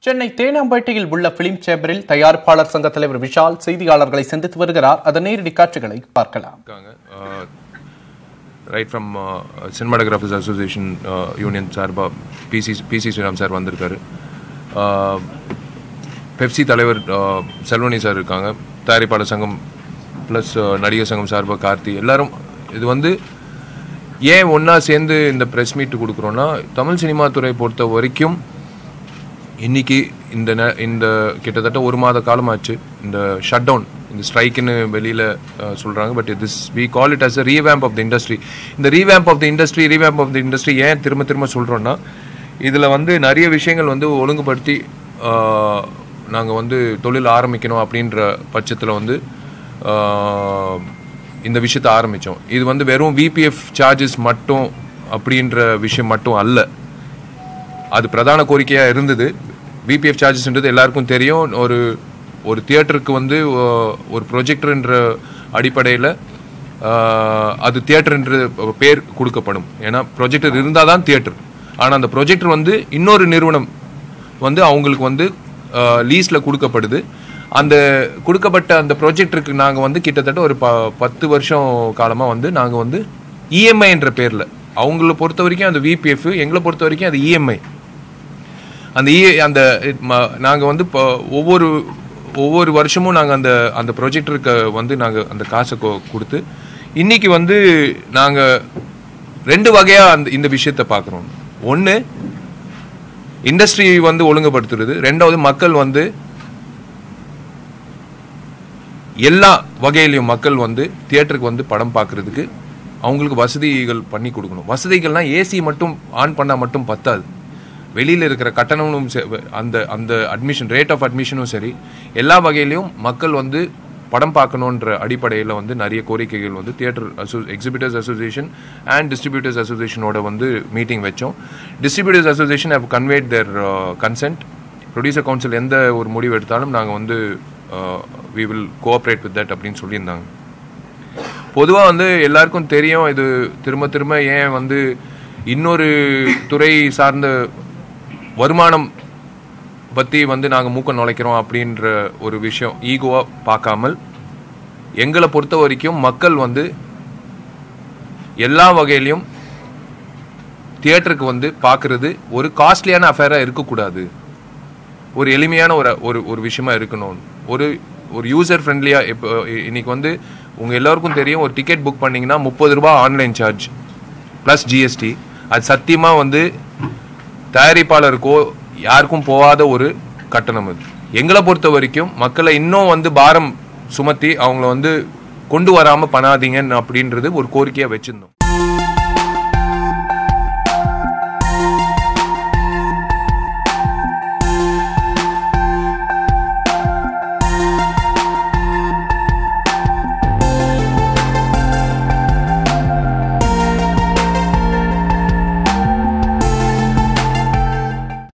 சென்னை தேனாம்பேட்டையில் உள்ள பிலிம் சேம்பரில் தயாரிப்பாளர் சங்க தலைவர் விஷால் செய்தியாளர்களை சந்தித்து வருகிறார் அதன் நேரடி காட்சிகளை பார்க்கலாம் இருக்காங்க right from cinematographers association union சார்பாக பிசி பிசி ஸ்ரீராம் சார் வந்திருக்காரு பெப்சி தலைவர் uh, செல்வனி சார் இருக்காங்க தயாரிப்பாளர் சங்கம் ப்ளஸ் நடிகர் சங்கம் சார்பாக கார்த்தி எல்லாரும் இது வந்து ஏன் ஒன்றா சேர்ந்து இந்த ப்ரெஸ் மீட் கொடுக்குறோன்னா தமிழ் சினிமா துறை பொறுத்த வரைக்கும் இன்னைக்கு இந்த நே- இந்த கிட்டத்தட்ட ஒரு மாத காலமாச்சு இந்த ஷட் டவுன் இந்த ஸ்ட்ரைக்குன்னு வெளியில் சொல்கிறாங்க but this we call it as a revamp of the industry இந்த revamp of the industry revamp of the industry ஏன் திரும்ப திரும்ப சொல்கிறோன்னா இதில் வந்து நிறைய விஷயங்கள் வந்து ஒழுங்குபடுத்தி நாங்கள் வந்து தொழில் ஆரம்பிக்கணும் அப்படின்ற பட்சத்தில் வந்து ஆஹ், இந்த விஷயத்தை ஆரம்பித்தோம் இது வந்து வெறும் விபிஎஃப் சார்ஜஸ் மட்டும் அப்படின்ற விஷயம் மட்டும் அல்ல அது பிரதான கோரிக்கையாக இருந்தது பிபிஎஃப் சார்ஜஸ்ன்றது எல்லாருக்கும் தெரியும் ஒரு ஒரு தியேட்டருக்கு வந்து ஒ- ஒரு ப்ரொஜெக்டர்ன்ற அடிப்படையில் அது தியேட்டர்ன்ற பேர் கொடுக்கப்படும் ஏன்னா ப்ரொஜெக்டர் இருந்தால் தான் தியேட்டர் ஆனால் அந்த ப்ரொஜெக்டர் வந்து இன்னொரு நிறுவனம் வந்து அவங்களுக்கு வந்து லீஸில் கொடுக்கப்படுது அந்த கொடுக்கப்பட்ட அந்த ப்ரொஜெக்டருக்கு நாங்கள் வந்து கிட்டத்தட்ட ஒரு ப பத்து வருஷம் காலமாக வந்து நாங்கள் வந்து இஎம்ஐ என்ற பேரில் அவங்கள பொறுத்த வரைக்கும் அந்த விபிஎஃப் எங்களை பொறுத்த வரைக்கும் அது இஎம்ஐ அந்த இ அந்த நாங்கள் வந்து இப்போ ஒவ்வொரு ஒவ்வொரு வருஷமும் நாங்கள் அந்த அந்த ப்ரொஜெக்டருக்கு வந்து நாங்கள் அந்த காசை கொ- கொடுத்து இன்னைக்கு வந்து நாங்கள் ரெண்டு வகையாக அந்த இந்த விஷயத்தை பார்க்குறோம் ஒன்று இண்டஸ்ட்ரி வந்து ஒழுங்குபடுத்துறது ரெண்டாவது மக்கள் வந்து எல்லா வகையிலையும் மக்கள் வந்து தியேட்டருக்கு வந்து படம் பார்க்கறதுக்கு அவங்களுக்கு வசதிகள் பண்ணி கொடுக்கணும் வசதிகள்னா ஏசி மட்டும் ஆன் பண்ணால் மட்டும் பத்தாது வெளியில் இருக்கிற கட்டணமும் செ- அந்த அந்த அட்மிஷன் ரேட் ஆஃப் அட்மிஷனும் சரி எல்லா வகையிலையும் மக்கள் வந்து படம் பார்க்கணுன்ற அடிப்படையில் வந்து நிறைய கோரிக்கைகள் வந்து theatre asso exhibitors association and distributors அசோசியேஷனோட வந்து மீட்டிங் வச்சோம் distributors association how conveyed their consent producer council எந்த ஒரு முடிவு எடுத்தாலும் நாங்கள் வந்து we will cooperate with that அப்படின்னு சொல்லியிருந்தாங்க பொதுவாக வந்து எல்லாருக்கும் தெரியும் இது திரும்ப திரும்ப ஏன் வந்து இன்னொரு துறை சார்ந்த வருமானம் பற்றி வந்து நாங்கள் மூக்க நுழைக்கிறோம் அப்படின்ற ஒரு விஷயம் ஈகோவாக பார்க்காமல் எங்களை பொறுத்த வரைக்கும் மக்கள் வந்து எல்லா வகையிலையும் தியேட்டருக்கு வந்து பார்க்கறது ஒரு காஸ்ட்லியான அஃபேராக இருக்கக்கூடாது ஒரு எளிமையான ஒரு ஒரு ஒரு விஷயமா இருக்கணும் ஒரு ஒரு யூசர் ஃப்ரெண்ட்லியாக இப்போ இன்னைக்கு வந்து உங்கள் எல்லாருக்கும் தெரியும் ஒரு டிக்கெட் புக் பண்ணீங்கன்னா முப்பது ரூபாய் ஆன்லைன் சார்ஜ் ப்ளஸ் ஜிஎஸ்டி அது சத்தியமாக வந்து தயாரிப்பாளருக்கோ யாருக்கும் போகாத ஒரு கட்டணம் அது எங்களை பொறுத்த வரைக்கும் மக்களை இன்னும் வந்து பாரம் சுமத்தி அவங்கள வந்து கொண்டு வராமல் பண்ணாதீங்கன்னு அப்படின்றது ஒரு கோரிக்கையாக வச்சுருந்தோம்